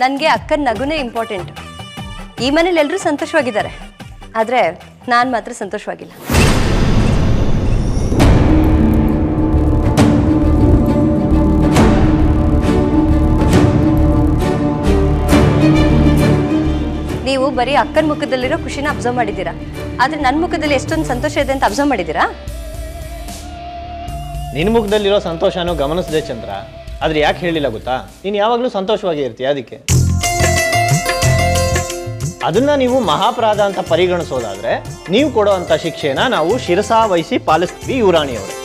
ನನಗೆ ಅಕ್ಕನ ನಗುನೇ ಇಂಪಾರ್ಟೆಂಟ್ ಈ ಮನೇಲಿ ಎಲ್ಲರೂ ಸಂತೋಷವಾಗಿದ್ದಾರೆ ಆದರೆ ನಾನು ಮಾತ್ರ ಸಂತೋಷವಾಗಿಲ್ಲ ನೀವು ಬರೀ ಅಕ್ಕನ ಮುಖದಲ್ಲಿರೋ ಖುಷಿನ ಅಬ್ಸರ್ವ್ ಮಾಡಿದ್ದೀರಾ ಆದರೆ ನನ್ನ ಮುಖದಲ್ಲಿ ಎಷ್ಟೊಂದು ಸಂತೋಷ ಇದೆ ಅಂತ ಅಬ್ಸರ್ವ್ ಮಾಡಿದ್ದೀರಾ ನಿನ್ನ ಮುಖದಲ್ಲಿರೋ ಸಂತೋಷನೂ ಗಮನಿಸಿದೆ ಚಂದ್ರ ಆದ್ರೆ ಯಾಕೆ ಹೇಳಿಲ್ಲ ಗೊತ್ತಾ ನೀನು ಯಾವಾಗಲೂ ಸಂತೋಷವಾಗಿ ಇರ್ತೀಯ ಅದಕ್ಕೆ ಅದನ್ನ ನೀವು ಮಹಾಪರಾಧ ಅಂತ ಪರಿಗಣಿಸೋದಾದ್ರೆ ನೀವು ಕೊಡೋ ಅಂತ ಶಿಕ್ಷೆನ ನಾವು ಶಿರಸಾ ವಹಿಸಿ ಪಾಲಿಸ್ತೀವಿ ಯುವರಾಣಿಯವರು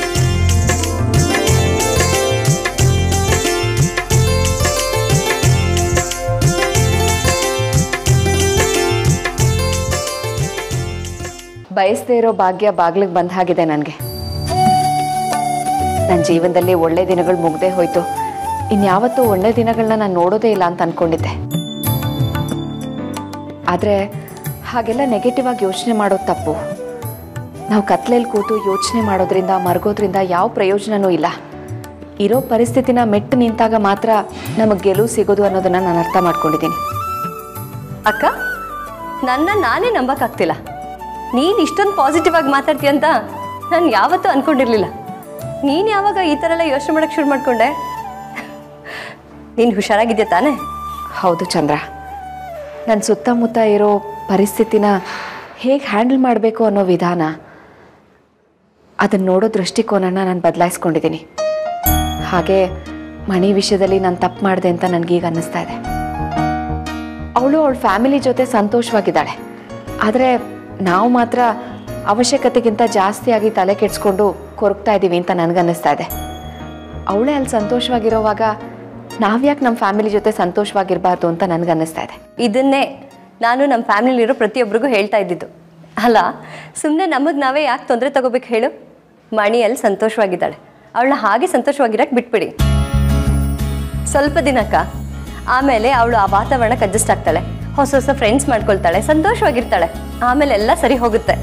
ಬಯಸದೇ ಇರೋ ಭಾಗ್ಯ ಬಾಗ್ಲಿಗೆ ಬಂದ ಹಾಗಿದೆ ನನಗೆ ನನ್ನ ಜೀವನದಲ್ಲಿ ಒಳ್ಳೆ ದಿನಗಳು ಮುಗ್ದೇ ಹೋಯ್ತು ಇನ್ಯಾವತ್ತೂ ಒಳ್ಳೆ ದಿನಗಳನ್ನ ನಾನು ನೋಡೋದೇ ಇಲ್ಲ ಅಂತ ಅನ್ಕೊಂಡಿದ್ದೆ ಆದರೆ ಹಾಗೆಲ್ಲ ನೆಗೆಟಿವ್ ಆಗಿ ಯೋಚನೆ ಮಾಡೋದು ತಪ್ಪು ನಾವು ಕತ್ಲೆಯಲ್ಲಿ ಕೂತು ಯೋಚನೆ ಮಾಡೋದ್ರಿಂದ ಮರ್ಗೋದ್ರಿಂದ ಯಾವ ಪ್ರಯೋಜನನೂ ಇಲ್ಲ ಇರೋ ಪರಿಸ್ಥಿತಿನ ಮೆಟ್ಟು ನಿಂತಾಗ ಮಾತ್ರ ನಮಗೆ ಗೆಲುವು ಸಿಗೋದು ಅನ್ನೋದನ್ನ ನಾನು ಅರ್ಥ ಮಾಡ್ಕೊಂಡಿದ್ದೀನಿ ಅಕ್ಕ ನನ್ನ ನಾನೇ ನಂಬಕ್ಕಾಗ್ತಿಲ್ಲ ನೀನು ಇಷ್ಟೊಂದು ಪಾಸಿಟಿವ್ ಆಗಿ ಮಾತಾಡ್ತೀಯ ಅಂತ ನಾನು ಯಾವತ್ತೂ ಅಂದ್ಕೊಂಡಿರಲಿಲ್ಲ ನೀನು ಯಾವಾಗ ಈ ಥರ ಎಲ್ಲ ಯೋಚನೆ ಮಾಡೋಕ್ಕೆ ಶುರು ಮಾಡಿಕೊಂಡೆ ನೀನು ಹುಷಾರಾಗಿದ್ಯಾ ತಾನೇ ಹೌದು ಚಂದ್ರ ನನ್ನ ಸುತ್ತಮುತ್ತ ಇರೋ ಪರಿಸ್ಥಿತಿನ ಹೇಗೆ ಹ್ಯಾಂಡಲ್ ಮಾಡಬೇಕು ಅನ್ನೋ ವಿಧಾನ ಅದನ್ನು ನೋಡೋ ದೃಷ್ಟಿಕೋನನ ನಾನು ಬದಲಾಯಿಸ್ಕೊಂಡಿದ್ದೀನಿ ಹಾಗೆ ಮಣಿ ವಿಷಯದಲ್ಲಿ ನಾನು ತಪ್ಪು ಮಾಡಿದೆ ಅಂತ ನನಗೀಗ ಅನ್ನಿಸ್ತಾ ಇದೆ ಅವಳು ಅವಳ ಫ್ಯಾಮಿಲಿ ಜೊತೆ ಸಂತೋಷವಾಗಿದ್ದಾಳೆ ಆದರೆ ನಾವು ಮಾತ್ರ ಅವಶ್ಯಕತೆಗಿಂತ ಜಾಸ್ತಿಯಾಗಿ ತಲೆ ಕೆಡ್ಸ್ಕೊಂಡು ಕೊರಗ್ತಾ ಇದ್ದೀವಿ ಅಂತ ನನಗನ್ನಿಸ್ತಾ ಇದೆ ಅವಳೇ ಅಲ್ಲಿ ಸಂತೋಷವಾಗಿರೋವಾಗ ನಾವ್ಯಾಕೆ ನಮ್ಮ ಫ್ಯಾಮಿಲಿ ಜೊತೆ ಸಂತೋಷವಾಗಿರಬಾರ್ದು ಅಂತ ನನಗನ್ನಿಸ್ತಾ ಇದೆ ಇದನ್ನೇ ನಾನು ನಮ್ಮ ಫ್ಯಾಮಿಲಿಲಿರೋ ಪ್ರತಿಯೊಬ್ಬರಿಗೂ ಹೇಳ್ತಾ ಇದ್ದಿದ್ದು ಅಲ್ಲ ಸುಮ್ಮನೆ ನಮಗೆ ನಾವೇ ಯಾಕೆ ತೊಂದರೆ ತಗೋಬೇಕು ಹೇಳು ಮಣಿಯಲ್ಲಿ ಸಂತೋಷವಾಗಿದ್ದಾಳೆ ಅವಳನ್ನ ಹಾಗೆ ಸಂತೋಷವಾಗಿರಕ್ಕೆ ಬಿಟ್ಬಿಡಿ ಸ್ವಲ್ಪ ದಿನಕ್ಕ ಆಮೇಲೆ ಅವಳು ಆ ವಾತಾವರಣಕ್ಕೆ ಅಡ್ಜಸ್ಟ್ ಆಗ್ತಾಳೆ ಹೊಸ ಹೊಸ ಫ್ರೆಂಡ್ಸ್ ಮಾಡ್ಕೊಳ್ತಾಳೆ ಸಂತೋಷವಾಗಿರ್ತಾಳೆ ಆಮೇಲೆ ಎಲ್ಲ ಸರಿ ಹೋಗುತ್ತೆ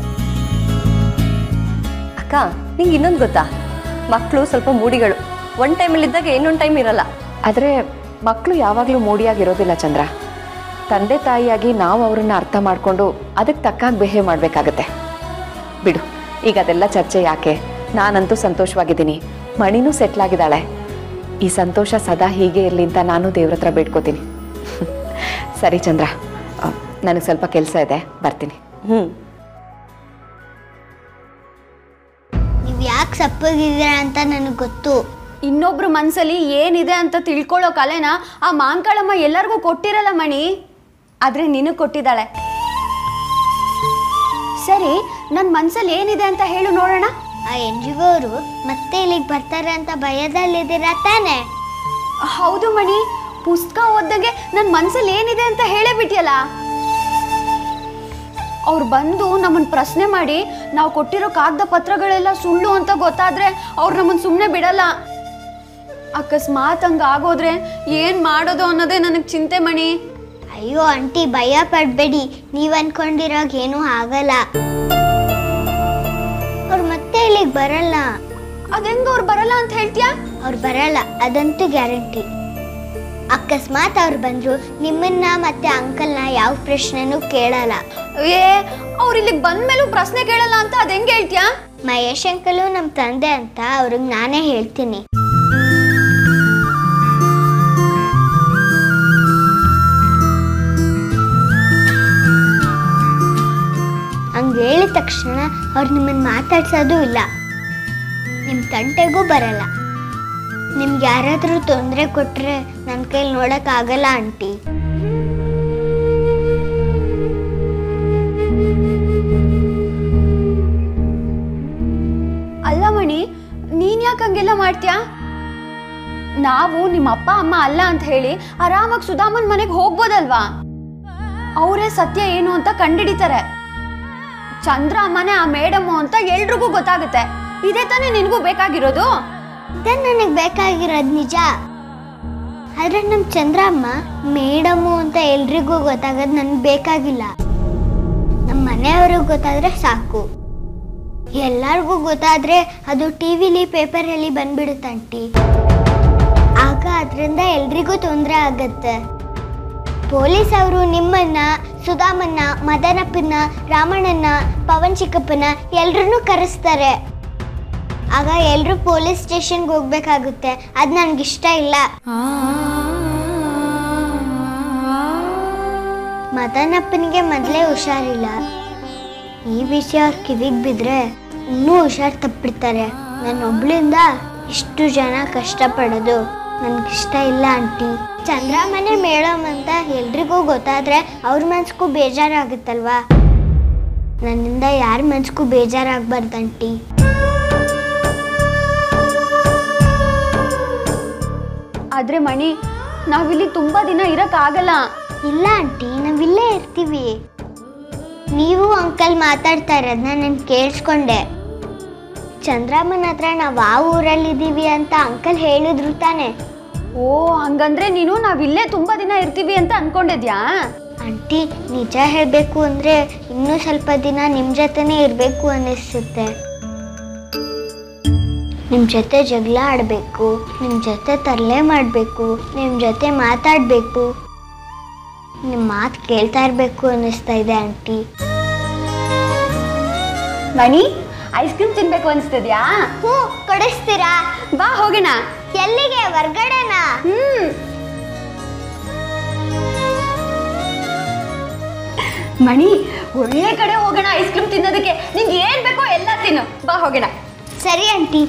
ಅಕ್ಕ ನಿಂಗೆ ಇನ್ನೊಂದು ಗೊತ್ತಾ ಮಕ್ಕಳು ಸ್ವಲ್ಪ ಮೂಡಿಗಳು ಒನ್ ಟೈಮಲ್ಲಿದ್ದಾಗ ಇನ್ನೊಂದು ಟೈಮ್ ಇರಲ್ಲ ಆದರೆ ಮಕ್ಕಳು ಯಾವಾಗಲೂ ಮೂಡಿಯಾಗಿರೋದಿಲ್ಲ ಚಂದ್ರ ತಂದೆ ತಾಯಿಯಾಗಿ ನಾವು ಅವ್ರನ್ನ ಅರ್ಥ ಮಾಡಿಕೊಂಡು ಅದಕ್ಕೆ ತಕ್ಕಾಗಿ ಬಿಹೇವ್ ಮಾಡಬೇಕಾಗತ್ತೆ ಬಿಡು ಈಗ ಅದೆಲ್ಲ ಚರ್ಚೆ ಯಾಕೆ ನಾನಂತೂ ಸಂತೋಷವಾಗಿದ್ದೀನಿ ಮಣಿನೂ ಸೆಟ್ಲ್ ಆಗಿದ್ದಾಳೆ ಈ ಸಂತೋಷ ಸದಾ ಹೀಗೆ ಇರಲಿ ಅಂತ ನಾನು ದೇವ್ರ ಹತ್ರ ಬೇಡ್ಕೋತೀನಿ ಸರಿ ಚಂದ್ರ ನನಗೆ ಸ್ವಲ್ಪ ಕೆಲಸ ಇದೆ ಬರ್ತೀನಿ ಹ್ಞೂ ನೀವು ಯಾಕೆ ಸಪ್ಪಗಿದ್ದೀರಾ ಅಂತ ನನಗೆ ಗೊತ್ತು ಇನ್ನೊಬ್ರ ಮನ್ಸಲ್ಲಿ ಏನಿದೆ ಅಂತ ತಿಳ್ಕೊಳ್ಳೋ ಕಲೆನ ಆ ಮಾಂಕಾಳಮ್ಮ ಎಲ್ಲರಿಗೂ ಕೊಟ್ಟಿರಲ್ಲ ಮಣಿ ಆದ್ರೆ ನಿನಗೆ ಕೊಟ್ಟಿದ್ದಾಳೆ ಸರಿ ನನ್ನ ಮನ್ಸಲ್ಲಿ ಏನಿದೆ ಅಂತ ಹೇಳು ನೋಡೋಣ ಆ ಎನ್ ಜಿ ಅವರು ಮತ್ತೆ ಇಲ್ಲಿಗೆ ಬರ್ತಾರೆ ಅಂತ ಭಯದಲ್ಲಿದ್ದೀರಾ ತಾನೇ ಹೌದು ಮಣಿ ಪುಸ್ತಕ ಓದ್ದಾಗೆ ನನ್ನ ಮನ್ಸಲ್ಲಿ ಏನಿದೆ ಅಂತ ಹೇಳೇ ಬಿಟ್ಟಿಯಲ್ಲ ಅವ್ರು ಬಂದು ನಮ್ಮನ್ನ ಪ್ರಶ್ನೆ ಮಾಡಿ ನಾವು ಕೊಟ್ಟಿರೋ ಕಾಗದ ಪತ್ರಗಳೆಲ್ಲ ಸುಳ್ಳು ಅಂತ ಗೊತ್ತಾದ್ರೆ ಅವ್ರು ನಮ್ಮನ್ನ ಸುಮ್ಮನೆ ಬಿಡಲ್ಲ ಅಕಸ್ಮಾತ್ ಹಂಗ ಆಗೋದ್ರೆ ಏನ್ ಮಾಡೋದು ಅನ್ನೋದೇ ನನಗೆ ಚಿಂತೆ ಮಣಿ ಅಯ್ಯೋ ಆಂಟಿ ಭಯ ಪಡಬೇಡಿ ನೀವು ಅನ್ಕೊಂಡಿರೋಗ ಏನೂ ಆಗಲ್ಲ ಅವ್ರು ಮತ್ತೆ ಇಲ್ಲಿಗೆ ಬರಲ್ಲ ಅದೆಂಗ ಅವ್ರು ಬರಲ್ಲ ಅಂತ ಹೇಳ್ತೀಯಾ ಅವ್ರು ಬರಲ್ಲ ಅದಂತೂ ಗ್ಯಾರಂಟಿ ಅಕಸ್ಮಾತ್ ಅವ್ರು ಬಂದ್ರು ನಿಮ್ಮನ್ನ ಮತ್ತೆ ಅಂಕಲ್ನ ಯಾವ ಪ್ರಶ್ನೆನೂ ಕೇಳಲ್ಲ ಏ ಅವ್ರು ಇಲ್ಲಿಗೆ ಬಂದ್ಮೇಲೂ ಪ್ರಶ್ನೆ ಕೇಳಲ್ಲ ಅಂತ ಅದ್ ಹೆಂಗ್ ಹೇಳ್ತೀಯಾ ಮಹೇಶ್ ಅಂಕಲು ನಮ್ಮ ತಂದೆ ಅಂತ ಅವ್ರಿಗೆ ನಾನೇ ಹೇಳ್ತೀನಿ ಹಂಗೆ ಹೇಳಿದ ತಕ್ಷಣ ಅವ್ರು ನಿಮ್ಮನ್ನು ಮಾತಾಡ್ಸೋದು ಇಲ್ಲ ನಿಮ್ಮ ತಂಟೆಗೂ ಬರಲ್ಲ ನಿಮ್ಗೆ ಯಾರಾದರೂ ತೊಂದರೆ ಕೊಟ್ಟರೆ ನನ್ನ ಕೈಲಿ ನೋಡೋಕ್ಕಾಗಲ್ಲ ಆಂಟಿ ಅಲ್ಲ ಮಣಿ ನೀನ್ ಯಾಕೆ ಹಂಗೆಲ್ಲ ಮಾಡ್ತೀಯಾ ನಾವು ನಿಮ್ಮ ಅಪ್ಪ ಅಮ್ಮ ಅಲ್ಲ ಅಂತ ಹೇಳಿ ಆರಾಮಾಗಿ ಸುಧಾಮನ್ ಮನೆಗೆ ಹೋಗ್ಬೋದಲ್ವಾ ಅವರೇ ಸತ್ಯ ಏನು ಅಂತ ಕಂಡಿಡಿತಾರೆ ಚಂದ್ರ ಅಮ್ಮನೇ ಆ ಮೇಡಮ್ಮು ಅಂತ ಎಲ್ರಿಗೂ ಗೊತ್ತಾಗುತ್ತೆ ಇದೇ ತಾನೇ ನಿನಗೂ ಬೇಕಾಗಿರೋದು ಇದೇ ನನಗೆ ಬೇಕಾಗಿರೋದು ನಿಜ ಆದ್ರೆ ನಮ್ಮ ಚಂದ್ರಮ್ಮ ಮೇಡಮು ಅಂತ ಎಲ್ರಿಗೂ ಗೊತ್ತಾಗೋದು ನನಗೆ ಬೇಕಾಗಿಲ್ಲ ನಮ್ಮ ಮನೆಯವ್ರಿಗೆ ಗೊತ್ತಾದ್ರೆ ಸಾಕು ಎಲ್ಲರಿಗೂ ಗೊತ್ತಾದ್ರೆ ಅದು ಟಿ ವಿಲಿ ಪೇಪರಲ್ಲಿ ಬಂದ್ಬಿಡುತ್ತಂಟಿ ಆಗ ಅದರಿಂದ ಎಲ್ರಿಗೂ ತೊಂದರೆ ಆಗತ್ತೆ ಪೊಲೀಸ್ ಅವರು ನಿಮ್ಮನ್ನ ಸುಧಾಮನ್ನ ಮದನಪ್ಪನ್ನ ರಾಮಣ್ಣನ ಪವನ್ ಚಿಕ್ಕಪ್ಪನ ಎಲ್ರನ್ನೂ ಕರೆಸ್ತಾರೆ ಆಗ ಎಲ್ಲರೂ ಪೊಲೀಸ್ ಸ್ಟೇಷನ್ಗೆ ಹೋಗ್ಬೇಕಾಗುತ್ತೆ ಅದು ನನಗಿಷ್ಟ ಇಲ್ಲ ಮದನಪ್ಪನಿಗೆ ಮೊದಲೇ ಹುಷಾರಿಲ್ಲ ಈ ವಿಷಯ ಅವ್ರ ಕಿವಿಗೆ ಬಿದ್ದರೆ ಇನ್ನೂ ಹುಷಾರು ತಪ್ಪಿಡ್ತಾರೆ ನನ್ನ ಒಬ್ಳಿಂದ ಇಷ್ಟು ಜನ ಕಷ್ಟಪಡೋದು ನನಗಿಷ್ಟ ಇಲ್ಲ ಆಂಟಿ ಚಂದ್ರಮನೆ ಮೇಡಮ್ ಅಂತ ಎಲ್ರಿಗೂ ಗೊತ್ತಾದ್ರೆ ಅವ್ರ ಮನ್ಸಿಗೂ ಬೇಜಾರಾಗುತ್ತಲ್ವಾ ನನ್ನಿಂದ ಯಾರ ಮನ್ಸಿಗೂ ಬೇಜಾರಾಗಬಾರ್ದು ಆಂಟಿ ಆದ್ರೆ ಮಣಿ ನಾವಿಲ್ಲಿ ತುಂಬಾ ದಿನ ಇರಕ್ಕಾಗಲ್ಲ ಇಲ್ಲ ಆಂಟಿ ನಾವಿಲ್ಲೇ ಇರ್ತೀವಿ ನೀವು ಅಂಕಲ್ ಮಾತಾಡ್ತಾ ಇರೋದನ್ನ ನಾನು ಕೇಳಿಸ್ಕೊಂಡೆ ಚಂದ್ರಮ್ಮನ ಹತ್ರ ನಾವು ಆ ಊರಲ್ಲಿದ್ದೀವಿ ಅಂತ ಅಂಕಲ್ ಹೇಳಿದ್ರು ತಾನೆ ಓ ಹಂಗಂದ್ರೆ ನೀನು ನಾವಿಲ್ಲೇ ತುಂಬಾ ದಿನ ಇರ್ತೀವಿ ಅಂತ ಅನ್ಕೊಂಡಿದ್ಯಾ ಆಂಟಿ ನಿಜ ಹೇಳಬೇಕು ಅಂದರೆ ಇನ್ನೂ ಸ್ವಲ್ಪ ದಿನ ನಿಮ್ಮ ಜೊತೆನೇ ಇರಬೇಕು ಅನ್ನಿಸುತ್ತೆ ನಿಮ್ಮ ಜೊತೆ ಜಗಳ ಆಡಬೇಕು ನಿಮ್ಮ ಜೊತೆ ತರಲೆ ಮಾಡಬೇಕು ನಿಮ್ಮ ಜೊತೆ ಮಾತಾಡಬೇಕು ನಿಮ್ಮ ಮಾತು ಕೇಳ್ತಾ ಇರಬೇಕು ಅನ್ನಿಸ್ತಾ ಇದೆ ಆಂಟಿ ಮಣಿ ಐಸ್ ಕ್ರೀಮ್ ತಿನ್ಬೇಕು ಅನ್ಸ್ತದ್ಯಾ ಹ್ಞೂ ಕೊಡಿಸ್ತೀರಾ ಬಾ ಹೋಗೋಣ ಎಲ್ಲಿಗೆ ಹೊರ್ಗಡೆನಾ ಹ್ಮ್ ಮಣಿ ಒಳ್ಳೆ ಕಡೆ ಹೋಗೋಣ ಐಸ್ ಕ್ರೀಮ್ ತಿನ್ನೋದಕ್ಕೆ ನಿಂಗೆ ಏನ್ ಬೇಕೋ ಎಲ್ಲ ತಿನ್ನು ಬಾ ಹೋಗೋಣ ಸರಿ ಆಂಟಿ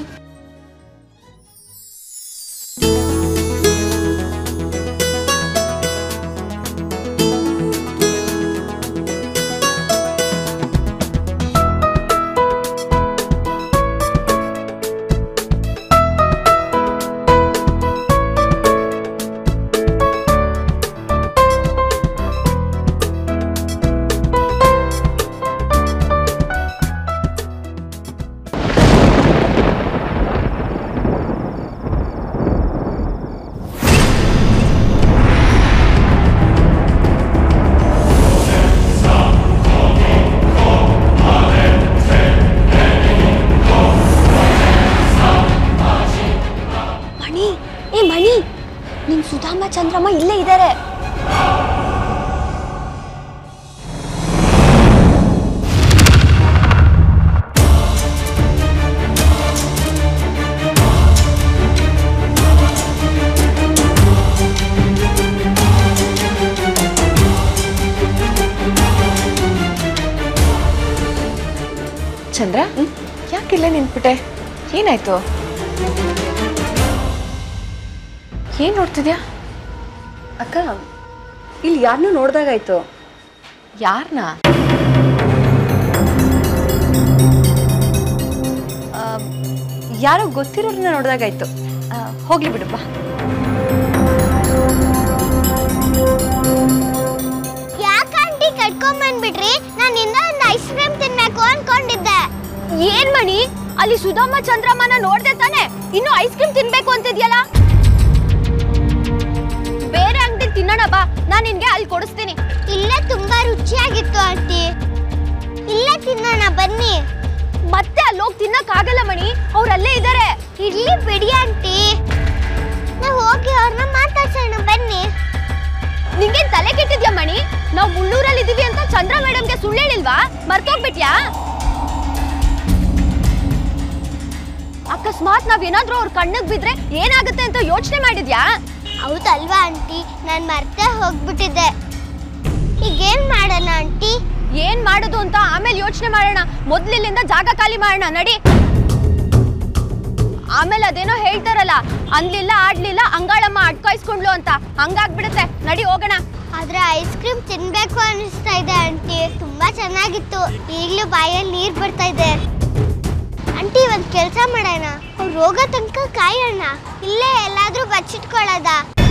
ಮಣಿ ಏ ಮಣಿ ನಿನ್ ಸುಧಾಮ ಚಂದ್ರಮ್ಮ ಇಲ್ಲೇ ಇದ್ದಾರೆ ಚಂದ್ರ ಯಾಕಿಲ್ಲೇ ನಿಂತ್ಬಿಟ್ಟೆ ಏನಾಯ್ತು ಏನ್ ನೋಡ್ತಿದ್ಯಾ ಅಕ್ಕ ಇಲ್ಲಿ ಯಾರನ್ನೂ ನೋಡ್ದಾಗಾಯ್ತು ಯಾರನ್ನ ಯಾರೋ ಗೊತ್ತಿರೋರನ್ನ ನೋಡ್ದಾಗಾಯ್ತು ಆ, ಹೋಗ್ಲಿ ಬಿಡಪ್ಪ ಯಾಕೆ ಆಂಟಿ ಕಟ್ಕೊಂಬಂದ್ಬಿಟ್ರಿ ನಾನು ಇನ್ನೂ ಒಂದು ಐಸ್ ಕ್ರೀಮ್ ತಿನ್ಬೇಕು ಅನ್ಕೊಂಡಿದ್ದೆ ಏನ್ ಮಣಿ ಅಲ್ಲಿ ಸುಧಾಮ ಚಂದ್ರಮ್ಮನ ನೋಡ್ದೆ ತಾನೆ ಇನ್ನು ಐಸ್ ಕ್ರೀಮ್ ತಿನ್ಬೇಕು ಅಂತಿದ್ಯಲ್ಲ ಬೇರೆ ಅಂಗಡಿ ತಿನ್ನೋಣ ಬಾ ನಾನ್ ನಿನ್ಗೆ ಅಲ್ಲಿ ಕೊಡಿಸ್ತೀನಿ ಇಲ್ಲೇ ತುಂಬಾ ರುಚಿಯಾಗಿತ್ತು ಆಂಟಿ ಇಲ್ಲೇ ತಿನ್ನೋಣ ಬನ್ನಿ ಮತ್ತೆ ಅಲ್ಲಿ ಹೋಗಿ ತಿನ್ನಕ್ಕಾಗಲ್ಲ ಮಣಿ ಅವ್ರು ಅಲ್ಲೇ ಇದ್ದಾರೆ ಇರ್ಲಿ ಬಿಡಿ ಆಂಟಿ ನಾವು ಹೋಗಿ ಅವ್ರನ್ನ ಮಾತಾಡ್ಸೋಣ ಬನ್ನಿ ನಿಂಗೇನ್ ತಲೆ ಕೆಟ್ಟಿದ್ಯಾ ಮಣಿ ನಾವು ಮುಳ್ಳೂರಲ್ಲಿ ಇದೀವಿ ಅಂತ ಚಂದ್ರ ಮೇಡಮ್ಗೆ ಸುಳ್ಳು ಹೇಳಿಲ್ವಾ ಮರ್ತೋಗ್ಬಿಟ್ಯಾ ಅಕಸ್ಮಾತ್ ನಾವೇನಾದ್ರೂ ಅವ್ರ ಕಣ್ಣಿಗೆ ಬಿದ್ರೆ ಏನಾಗುತ್ತೆ ಅಂತ ಯೋಚನೆ ಮಾಡಿದ್ಯಾ ಹೌದಲ್ವಾ ಆಂಟಿ ನಾನು ಮರ್ತೇ ಹೋಗ್ಬಿಟ್ಟಿದ್ದೆ ಈಗೇನ್ ಮಾಡೋಣ ಆಂಟಿ ಏನ್ ಮಾಡೋದು ಅಂತ ಆಮೇಲೆ ಯೋಚನೆ ಮಾಡೋಣ ಮೊದ್ಲಿಲ್ಲಿಂದ ಜಾಗ ಖಾಲಿ ಮಾಡೋಣ ನಡಿ ಆಮೇಲೆ ಅದೇನೋ ಹೇಳ್ತಾರಲ್ಲ ಅನ್ಲಿಲ್ಲ ಆಡ್ಲಿಲ್ಲ ಅಂಗಾಳಮ್ಮ ಅಟ್ಕಾಯಿಸ್ಕೊಂಡ್ಲು ಅಂತ ಹಂಗಾಗ್ಬಿಡುತ್ತೆ ನಡಿ ಹೋಗೋಣ ಆದ್ರೆ ಐಸ್ ಕ್ರೀಮ್ ತಿನ್ಬೇಕು ಅನಿಸ್ತಾ ಇದೆ ಆಂಟಿ ತುಂಬಾ ಚೆನ್ನಾಗಿತ್ತು ಈಗಲೂ ಬಾಯಲ್ಲಿ ನೀರ್ ಬರ್ತಾ ಇದೆ ಆಂಟಿ ಒಂದ್ ಕೆಲಸ ಮಾಡೋಣ ಅವ್ರು ಹೋಗೋ ತನಕ ಕಾಯೋಣ ಇಲ್ಲೇ ಎಲ್ಲಾದ್ರೂ ಬಚ್ಚಿಟ್ಕೊಳ್ಳೋದ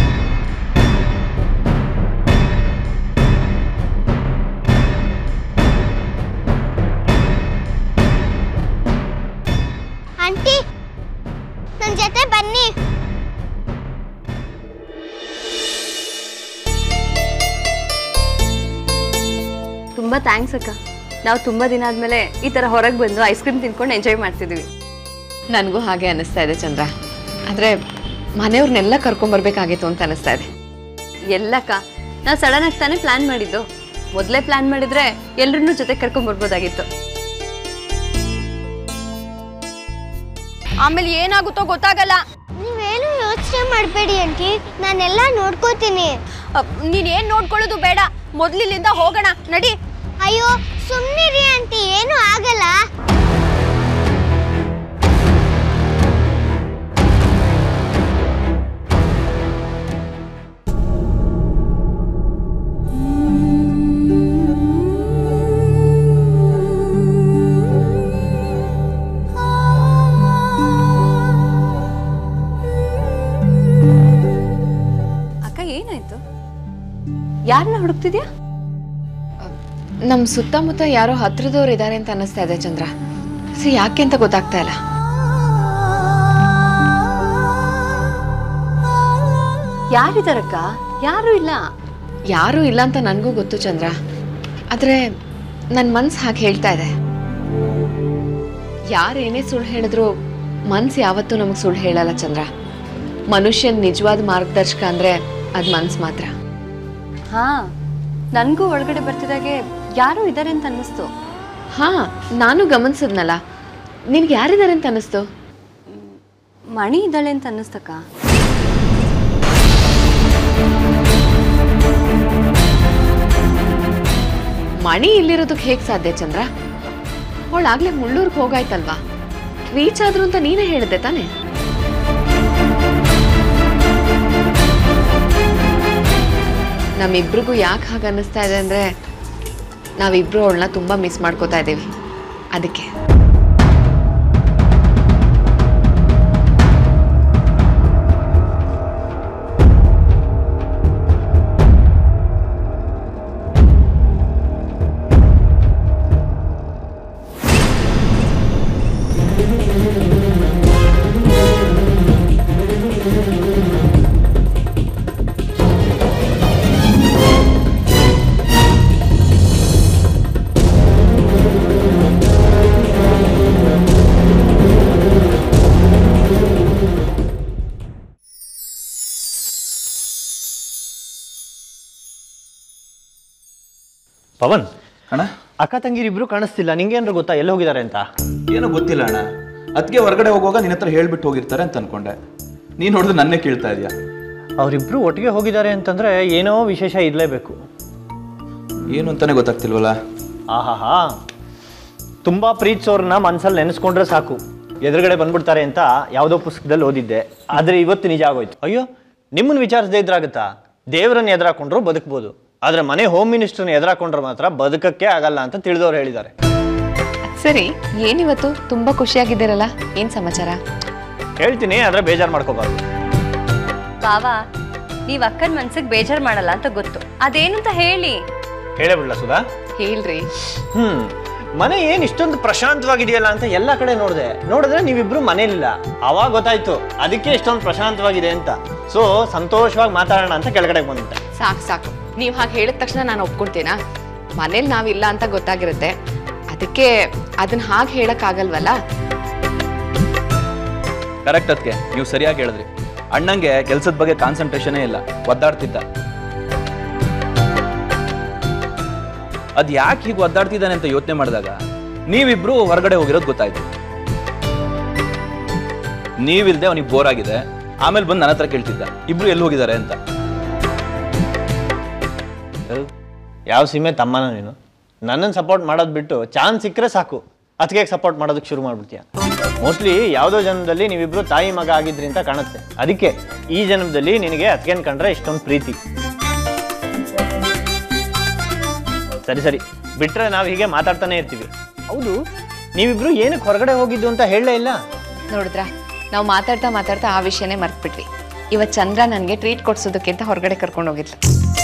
ಆಂಟಿ ನನ್ ಜೊತೆ ಬನ್ನಿ ತುಂಬ ಥ್ಯಾಂಕ್ಸ್ ಅಕ್ಕ ನಾವು ತುಂಬ ದಿನ ಆದಮೇಲೆ ಈ ಥರ ಹೊರಗೆ ಬಂದು ಐಸ್ ಕ್ರೀಮ್ ತಿನ್ಕೊಂಡು ಎಂಜಾಯ್ ಮಾಡ್ತಿದ್ವಿ ನನಗೂ ಹಾಗೆ ಅನಿಸ್ತಾ ಇದೆ ಚಂದ್ರ ಆದ್ರೆ ಮನೆಯವ್ರನ್ನೆಲ್ಲ ಕರ್ಕೊಂಬರ್ಬೇಕಾಗಿತ್ತು ಅಂತ ಅನಿಸ್ತಾ ಇದೆ ಎಲ್ಲಕ್ಕ ನಾವು ಸಡನ್ ಆಗಿ ತಾನೇ ಪ್ಲಾನ್ ಮಾಡಿದ್ದು ಮೊದಲೇ ಪ್ಲಾನ್ ಮಾಡಿದ್ರೆ ಎಲ್ರನ್ನೂ ಜೊತೆ ಕರ್ಕೊಂಡ್ ಬರ್ಬೋದಾಗಿತ್ತು ಆಮೇಲೆ ಏನಾಗುತ್ತೋ ಗೊತ್ತಾಗಲ್ಲ ನೀವೇನು ಯೋಚನೆ ಮಾಡಬೇಡಿ ಆಂಟಿ ನಾನೆಲ್ಲ ನೋಡ್ಕೋತೀನಿ ಅಪ್, ನೀನ್ ಏನ್ ನೋಡ್ಕೊಳ್ಳೋದು ಬೇಡ ಮೊದ್ಲಿಲ್ಲಿಂದ ಹೋಗೋಣ ನಡಿ ಅಯ್ಯೋ ಸುಮ್ಮನಿರಿ ಆಂಟಿ ಏನು ಆಗಲ್ಲ ಅಕ್ಕ ಏನಾಯ್ತು ಯಾರನ್ನ ಹುಡುಕ್ತಿದ್ಯಾ ನಮ್ಮ ಸುತ್ತಮುತ್ತ ಯಾರೋ ಹತ್ರದವ್ರು ಇದ್ದಾರೆ ಅಂತ ಅನ್ನಿಸ್ತಾ ಇದೆ ಚಂದ್ರ ಸಿ ಯಾಕೆ ಅಂತ ಗೊತ್ತಾಗ್ತಾ ಇಲ್ಲ ಯಾರಿದಾರಕ್ಕ ಯಾರು ಇಲ್ಲ ಯಾರೂ ಇಲ್ಲ ಅಂತ ನನಗೂ ಗೊತ್ತು ಚಂದ್ರ ಆದರೆ ನನ್ನ ಮನ್ಸು ಹಾಗೆ ಹೇಳ್ತಾ ಇದೆ ಯಾರು ಏನೇ ಸುಳ್ಳು ಹೇಳಿದ್ರು ಮನ್ಸು ಯಾವತ್ತೂ ನಮಗೆ ಸುಳ್ಳು ಹೇಳಲ್ಲ ಚಂದ್ರ ಮನುಷ್ಯನ ನಿಜವಾದ ಮಾರ್ಗದರ್ಶಕ ಅಂದರೆ ಅದು ಮನ್ಸು ಮಾತ್ರ ಹಾ ನನ್ಗೂ ಒಳಗಡೆ ಬರ್ತಿದಾಗೆ ಯಾರು ಇದಾರೆ ಅಂತ ಅನ್ನಿಸ್ತು ಹಾಂ ನಾನು ಗಮನಿಸಿದ್ನಲ್ಲ ನಿನ್ಗೆ ಯಾರಿದ್ದಾರೆ ಅಂತ ಅನ್ನಿಸ್ತು ಮಣಿ ಇದ್ದಾಳೆ ಅಂತ ಅನ್ನಿಸ್ತಕ್ಕ ಮಣಿ ಇಲ್ಲಿರೋದಕ್ಕೆ ಹೇಗೆ ಸಾಧ್ಯ ಚಂದ್ರ ಅವಳಾಗ್ಲೇ ಮುಳ್ಳೂರ್ಗೆ ಹೋಗಾಯ್ತಲ್ವಾ ರೀಚ್ ಆದ್ರು ಅಂತ ನೀನೇ ಹೇಳಿದೆ ತಾನೆ ನಮ್ಮಿಬ್ರಿಗೂ ಯಾಕೆ ಹಾಗೆ ಅನ್ನಿಸ್ತಾ ಇದೆ ಅಂದರೆ ನಾವಿಬ್ರು ಅವಳನ್ನ ತುಂಬ ಮಿಸ್ ಮಾಡ್ಕೋತಾ ಇದ್ದೀವಿ ಅದಕ್ಕೆ ಪವನ್ ಅಣ್ಣ ಅಕ್ಕ ತಂಗಿರಿಬ್ರು ಕಾಣಿಸ್ತಿಲ್ಲ ನಿಂಗೇನ್ರ ಗೊತ್ತಾ ಎಲ್ಲಿ ಹೋಗಿದ್ದಾರೆ ಅಂತ ಏನೋ ಗೊತ್ತಿಲ್ಲ ಅಣ್ಣ ಅದಕ್ಕೆ ಹೊರಗಡೆ ಹೋಗುವಾಗ ನಿನ್ನ ಹತ್ರ ಹೇಳ್ಬಿಟ್ಟು ಹೋಗಿರ್ತಾರೆ ಅಂತ ಅನ್ಕೊಂಡೆ ನೀನು ನೋಡಿದ್ರೆ ನನ್ನೇ ಕೇಳ್ತಾ ಇದೀಯಾ ಅವರಿಬ್ರು ಒಟ್ಟಿಗೆ ಹೋಗಿದ್ದಾರೆ ಅಂತಂದ್ರೆ ಏನೋ ವಿಶೇಷ ಇರಲೇಬೇಕು ಏನು ಅಂತಾನೆ ಗೊತ್ತಾಗ್ತಿಲ್ವಲ್ಲ ಆಹಾಹಾ ತುಂಬಾ ಪ್ರೀತಿಸೋರ್ನ ಮನ್ಸಲ್ಲಿ ನೆನೆಸ್ಕೊಂಡ್ರೆ ಸಾಕು ಎದುರುಗಡೆ ಬಂದ್ಬಿಡ್ತಾರೆ ಅಂತ ಯಾವುದೋ ಪುಸ್ತಕದಲ್ಲಿ ಓದಿದ್ದೆ ಆದ್ರೆ ಇವತ್ತು ನಿಜ ಆಗೋಯ್ತು ಅಯ್ಯೋ ನಿಮ್ಮನ್ನ ವಿಚಾರಿಸದೇ ಇದ್ರಾಗುತ್ತಾ ದೇವರನ್ನ ಎದುರಾಕೊಂಡ್ರು ಬದುಕ್ಬೋದು ಆದ್ರೆ ಮನೆ ಹೋಮ್ ಮಿನಿಸ್ಟರ್ನ ಎದುರಾಕೊಂಡ್ರೆ ಮಾತ್ರ ಬದುಕಕ್ಕೆ ಆಗಲ್ಲ ಅಂತ ತಿಳಿದವ್ರು ಹೇಳಿದ್ದಾರೆ ಸರಿ ಏನಿವತ್ತು ತುಂಬ ಖುಷಿಯಾಗಿದ್ದೀರಲ್ಲ ಏನು ಸಮಾಚಾರ ಹೇಳ್ತೀನಿ ಆದ್ರೆ ಬೇಜಾರು ಮಾಡ್ಕೋಬಾರ್ದು ಬಾವಾ ನೀವ್ ಅಕ್ಕನ ಮನ್ಸಿಗೆ ಬೇಜಾರ್ ಮಾಡಲ್ಲ ಅಂತ ಗೊತ್ತು ಅದೇನು ಅಂತ ಹೇಳಿ ಹೇಳೇ ಬಿಡ್ಲಾ ಸುಧಾ ಹೇಳ್ರಿ ಹ್ಮ್ ಮನೆ ಏನ್ ಇಷ್ಟೊಂದು ಪ್ರಶಾಂತವಾಗಿದೆಯಲ್ಲ ಅಂತ ಎಲ್ಲ ಕಡೆ ನೋಡಿದೆ ನೋಡಿದ್ರೆ ನೀವಿಬ್ರು ಮನೇಲಿಲ್ಲ ಅವಾಗ ಗೊತ್ತಾಯ್ತು ಅದಕ್ಕೆ ಇಷ್ಟೊಂದು ಪ್ರಶಾಂತವಾಗಿದೆ ಅಂತ ಸೊ ಸಂತೋಷವಾಗಿ ಮಾತಾಡೋಣ ಅಂತ ಕೆಳಗಡೆ ಬಂದ್ಬಿಟ್ಟೆ ಸಾಕು ಸಾಕು ನೀವು ಹಾಗೆ ಹೇಳಿದ ತಕ್ಷಣ ನಾನು ಒಪ್ಕೊಳ್ತೀನಾ ಮನೇಲಿ ನಾವಿಲ್ಲ ಅಂತ ಗೊತ್ತಾಗಿರುತ್ತೆ ಅದಕ್ಕೆ ಅದನ್ನ ಹಾಗೆ ಹೇಳಕ್ಕಾಗಲ್ವಲ್ಲ ಕರೆಕ್ಟ್ ಅದಕ್ಕೆ ನೀವು ಸರಿಯಾಗಿ ಹೇಳಿದ್ರಿ ಅಣ್ಣಂಗೆ ಕೆಲಸದ ಬಗ್ಗೆ ಕಾನ್ಸಂಟ್ರೇಷನೇ ಇಲ್ಲ ಒದ್ದಾಡ್ತಿದ್ದ ಅದ್ ಯಾಕೆ ಹೀಗೆ ಒದ್ದಾಡ್ತಿದ್ದಾನೆ ಅಂತ ಯೋಚನೆ ಮಾಡಿದಾಗ ನೀವಿಬ್ರು ಹೊರಗಡೆ ಹೋಗಿರೋದು ಗೊತ್ತಾಯ್ತು ನೀವಿಲ್ದೆ ಅವನಿಗೆ ಬೋರ್ ಆಗಿದೆ ಆಮೇಲೆ ಬಂದು ನನ್ನ ಹತ್ರ ಕೇಳ್ತಿದ್ದ ಇಬ್ರು ಎಲ್ಲಿ ಹೋಗಿದ್ದಾರೆ ಅಂತ ಯಾವ ಸೀಮೆ ತಮ್ಮನ ನೀನು ನನ್ನನ್ನು ಸಪೋರ್ಟ್ ಮಾಡೋದು ಬಿಟ್ಟು ಚಾನ್ಸ್ ಸಿಕ್ಕರೆ ಸಾಕು ಅದಕ್ಕೆ ಸಪೋರ್ಟ್ ಮಾಡೋದಕ್ಕೆ ಶುರು ಮಾಡ್ಬಿಡ್ತೀಯ ಮೋಸ್ಟ್ಲಿ ಯಾವುದೋ ಜನ್ಮದಲ್ಲಿ ನೀವಿಬ್ರು ತಾಯಿ ಮಗ ಆಗಿದ್ರಿ ಅಂತ ಕಾಣುತ್ತೆ ಅದಕ್ಕೆ ಈ ಜನ್ಮದಲ್ಲಿ ನಿನಗೆ ಅತ್ಕೇನ್ ಕಂಡ್ರೆ ಇಷ್ಟೊಂದು ಪ್ರೀತಿ ಸರಿ ಸರಿ ಬಿಟ್ರೆ ನಾವು ಹೀಗೆ ಮಾತಾಡ್ತಾನೆ ಇರ್ತೀವಿ ಹೌದು ನೀವಿಬ್ರು ಏನಕ್ಕೆ ಹೊರಗಡೆ ಹೋಗಿದ್ದು ಅಂತ ಹೇಳಲೇ ಇಲ್ಲ ನೋಡಿದ್ರಾ ನಾವು ಮಾತಾಡ್ತಾ ಮಾತಾಡ್ತಾ ಆ ವಿಷಯನೇ ಮರ್ತ್ಬಿಟ್ವಿ ಇವತ್ತು ಚಂದ್ರ ನನಗೆ ಟ್ರೀಟ್ ಕೊಡ್ಸೋದಕ್ಕೆ ಅಂತ ಹೊರಗಡೆ ಕರ್ಕೊಂಡು ಹೋಗಿದ್ಲು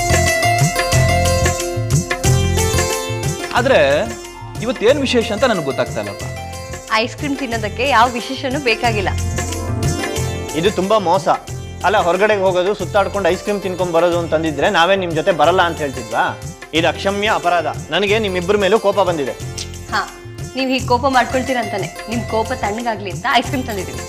ಆದ್ರೆ ಇವತ್ತೇನು ವಿಶೇಷ ಅಂತ ನನಗೆ ಗೊತ್ತಾಗ್ತಾ ಇಲ್ಲಪ್ಪ ಐಸ್ ಕ್ರೀಮ್ ತಿನ್ನೋದಕ್ಕೆ ಯಾವ ವಿಶೇಷನೂ ಬೇಕಾಗಿಲ್ಲ ಇದು ತುಂಬಾ ಮೋಸ ಅಲ್ಲ ಹೊರಗಡೆಗೆ ಹೋಗೋದು ಸುತ್ತಾಡ್ಕೊಂಡು ಐಸ್ ಕ್ರೀಮ್ ತಿನ್ಕೊಂಡ್ ಬರೋದು ಅಂತಂದಿದ್ರೆ ನಾವೇ ನಿಮ್ ಜೊತೆ ಬರಲ್ಲ ಅಂತ ಹೇಳ್ತಿದ್ವಾ ಇದು ಅಕ್ಷಮ್ಯ ಅಪರಾಧ ನನಗೆ ನಿಮ್ಮಿಬ್ಬರ ಮೇಲೂ ಕೋಪ ಬಂದಿದೆ ಹಾ ನೀವು ಹೀಗೆ ಕೋಪ ಮಾಡ್ಕೊಳ್ತೀರಂತಾನೆ ನಿಮ್ ಕೋಪ ತಣ್ಣಗಾಗ್ಲಿ ಅಂತ ಐಸ್ ಕ್ರೀಮ್ ತಂದಿದ್ದೀವಿ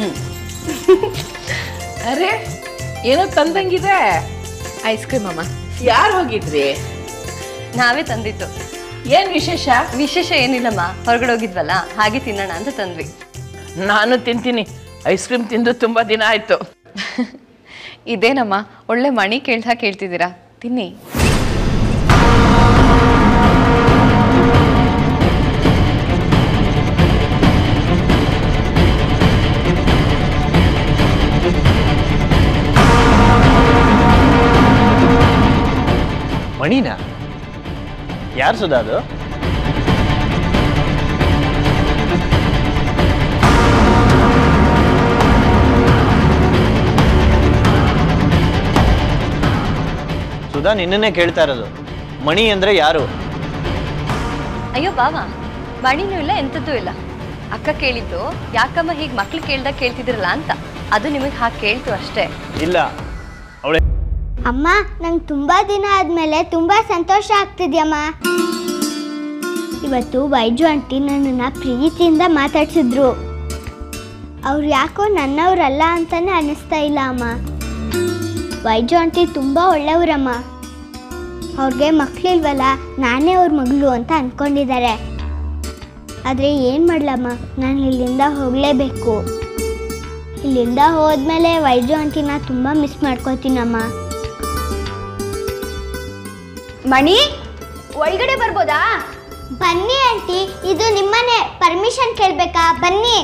ಅರೆ ಏನೋ ತಂದಂಗಿದೆ ಐಸ್ ಕ್ರೀಮ್ ಅಮ್ಮ ಯಾರು ಹೋಗಿದ್ರಿ ನಾವೇ ತಂದಿದ್ದು ಏನ್ ವಿಶೇಷ ವಿಶೇಷ ಏನಿಲ್ಲಮ್ಮ ಹೊರಗಡೆ ಹೋಗಿದ್ವಲ್ಲ ಹಾಗೆ ತಿನ್ನೋಣ ಅಂತ ತಂದ್ವಿ ನಾನು ತಿಂತೀನಿ ಐಸ್ ಕ್ರೀಮ್ ತಿಂದು ತುಂಬಾ ದಿನ ಆಯ್ತು ಇದೇನಮ್ಮ ಒಳ್ಳೆ ಮಣಿ ಕೇಳ್ತಾ ಕೇಳ್ತಿದ್ದೀರಾ ತಿನ್ನಿ ಮಣಿನ ಯಾರು ಸುಧಾ ಅದು ಸುಧಾ ನಿನ್ನನ್ನೇ ಕೇಳ್ತಾ ಇರೋದು ಮಣಿ ಅಂದ್ರೆ ಯಾರು ಅಯ್ಯೋ ಬಾವ ಮಣಿನೂ ಇಲ್ಲ ಎಂಥದ್ದೂ ಇಲ್ಲ ಅಕ್ಕ ಕೇಳಿದ್ದು ಯಾಕಮ್ಮ ಹೀಗೆ ಮಕ್ಳು ಕೇಳ್ದಾಗ ಕೇಳ್ತಿದ್ರಲ್ಲ ಅಂತ ಅದು ನಿಮಗೆ ಹಾಗೆ ಕೇಳ್ತು ಅಷ್ಟೇ ಇಲ್ಲ ಅವಳೆ ಅಮ್ಮ ನಂಗೆ ತುಂಬಾ ದಿನ ಆದ್ಮೇಲೆ ತುಂಬಾ ಸಂತೋಷ ಆಗ್ತಿದ್ಯಮ್ಮ ಇವತ್ತು ವೈಜು ಆಂಟಿ ನನ್ನನ್ನು ಪ್ರೀತಿಯಿಂದ ಮಾತಾಡ್ಸಿದ್ರು ಅವ್ರು ಯಾಕೋ ನನ್ನವ್ರಲ್ಲ ಅಂತಾನೆ ಅನಿಸ್ತಾ ಇಲ್ಲ ಅಮ್ಮ ವೈಜು ಆಂಟಿ ತುಂಬ ಒಳ್ಳೆಯವರಮ್ಮ ಅವ್ರಿಗೆ ಮಕ್ಳಿಲ್ವಲ್ಲ ನಾನೇ ಅವ್ರ ಮಗಳು ಅಂತ ಅಂದ್ಕೊಂಡಿದ್ದಾರೆ ಆದರೆ ಏನು ಮಾಡ್ಲಮ್ಮ ನಾನು ಇಲ್ಲಿಂದ ಹೋಗಲೇಬೇಕು ಇಲ್ಲಿಂದ ಹೋದ್ಮೇಲೆ ವೈಜು ಆಂಟಿನ ತುಂಬ ಮಿಸ್ ಮಾಡ್ಕೋತೀನಮ್ಮ ಮಣಿ ಒಳಗಡೆ ಬರ್ಬೋದಾ ಬನ್ನಿ ಆಂಟಿ ಇದು ನಿಮ್ಮನೆ ಪರ್ಮಿಷನ್ ಕೇಳಬೇಕಾ ಬನ್ನಿ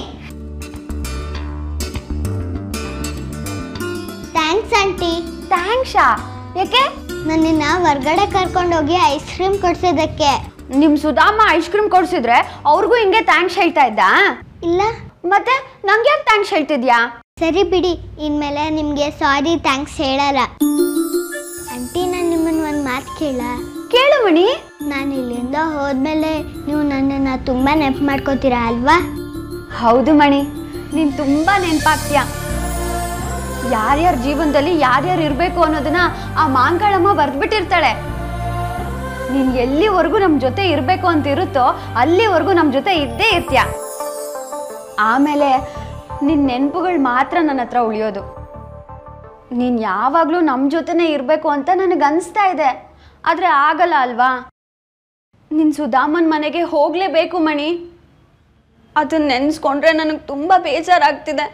ಥ್ಯಾಂಕ್ಸ್ ಆಂಟಿ ಥ್ಯಾಂಕ್ಸಾ ಯಾಕೆ ನನ್ನನ್ನ ಹೊರ್ಗಡೆ ಕರ್ಕೊಂಡೋಗಿ ಐಸ್ ಕ್ರೀಮ್ ಕೊಡ್ಸೋದಕ್ಕೆ ನಿಮ್ ಸುಧಾಮ ಐಸ್ ಕ್ರೀಮ್ ಕೊಡ್ಸಿದ್ರೆ ಅವ್ರಿಗೂ ಹಿಂಗೆ ಥ್ಯಾಂಕ್ಸ್ ಹೇಳ್ತಾ ಇದ್ದ ಇಲ್ಲ ಮತ್ತೆ ನಂಗೆ ಯಾಕೆ ಥ್ಯಾಂಕ್ಸ್ ಹೇಳ್ತಿದ್ಯಾ ಸರಿ ಬಿಡಿ ಇನ್ಮೇಲೆ ನಿಮಗೆ ಸಾರಿ ಥ್ಯಾಂಕ್ಸ್ ಹೇಳಲ್ಲ ಆಂಟಿ ನಾನು ನಿಮ್ಮನ್ನು ಒಂದು ಮಾತು ಕೇಳ ಕೇಳು ಮಣಿ ನಾನು ಇಲ್ಲಿಂದ ಹೋದ್ಮೇಲೆ ನೀವು ನನ್ನನ್ನು ತುಂಬ ನೆನಪು ಮಾಡ್ಕೋತೀರಾ ಅಲ್ವಾ ಹೌದು ಮಣಿ ನೀನ್ ತುಂಬಾ ನೆನ್ಪಾಗ್ತೀಯ ಯಾರ್ಯಾರ ಜೀವನದಲ್ಲಿ ಯಾರ್ಯಾರು ಇರಬೇಕು ಅನ್ನೋದನ್ನ ಆ ಮಾಂಗಳಮ್ಮ ಬರ್ದ್ಬಿಟ್ಟಿರ್ತಾಳೆ ನೀನ್ ಎಲ್ಲಿವರೆಗೂ ನಮ್ಮ ಜೊತೆ ಇರಬೇಕು ಅಂತ ಇರುತ್ತೋ ಅಲ್ಲಿವರೆಗೂ ನಮ್ಮ ಜೊತೆ ಇದ್ದೇ ಇರ್ತೀಯ ಆಮೇಲೆ ನಿನ್ನ ನೆನಪುಗಳು ಮಾತ್ರ ನನ್ನ ಹತ್ರ ಉಳಿಯೋದು ನೀನು ಯಾವಾಗಲೂ ನಮ್ಮ ಜೊತೆನೇ ಇರಬೇಕು ಅಂತ ನನಗೆ ಅನಿಸ್ತಾ ಇದೆ ಆದರೆ ಆಗಲ್ಲ ಅಲ್ವಾ ನಿನ್ನ ಸುಧಾಮನ್ ಮನೆಗೆ ಹೋಗಲೇಬೇಕು ಮಣಿ ಅದನ್ನ ನೆನೆಸ್ಕೊಂಡ್ರೆ ನನಗೆ ತುಂಬ ಬೇಜಾರಾಗ್ತಿದೆ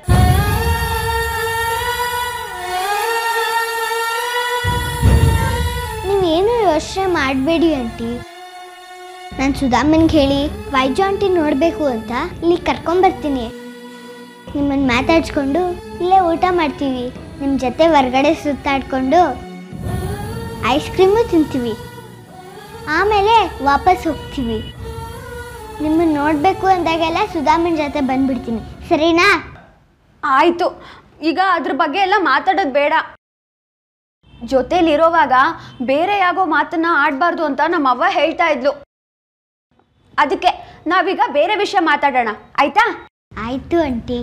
ನೀವೇನು ಯೋಚನೆ ಮಾಡಬೇಡಿ ಆಂಟಿ ನಾನು ಸುಧಾಮನ್ಗೆ ಹೇಳಿ ವೈಜು ಆಂಟಿ ನೋಡಬೇಕು ಅಂತ ಇಲ್ಲಿ ಕರ್ಕೊಂಬರ್ತೀನಿ ನಿಮ್ಮನ್ನು ಮಾತಾಡ್ಸ್ಕೊಂಡು ಇಲ್ಲೇ ಊಟ ಮಾಡ್ತೀವಿ ನಿಮ್ಮ ಜೊತೆ ಹೊರ್ಗಡೆ ಸುತ್ತಾಡ್ಕೊಂಡು ಐಸ್ ಕ್ರೀಮು ತಿಂತೀವಿ ಆಮೇಲೆ ವಾಪಸ್ ಹೋಗ್ತೀವಿ ನಿಮ್ಮನ್ನು ನೋಡಬೇಕು ಅಂದಾಗೆಲ್ಲ ಸುಧಾಮನ್ ಜೊತೆ ಬಂದ್ಬಿಡ್ತೀನಿ ಸರಿನಾ ಆಯಿತು ಈಗ ಅದ್ರ ಬಗ್ಗೆ ಎಲ್ಲ ಮಾತಾಡೋದು ಬೇಡ ಜೊತೆಲಿರೋವಾಗ ಬೇರೆ ಯಾಗೋ ಮಾತನ್ನ ಆಡಬಾರ್ದು ಅಂತ ನಮ್ಮ ಅವ್ವ ಹೇಳ್ತಾ ಇದ್ಲು ಅದಕ್ಕೆ ನಾವೀಗ ಬೇರೆ ವಿಷಯ ಮಾತಾಡೋಣ ಆಯ್ತಾ ಆಯಿತು ಆಂಟಿ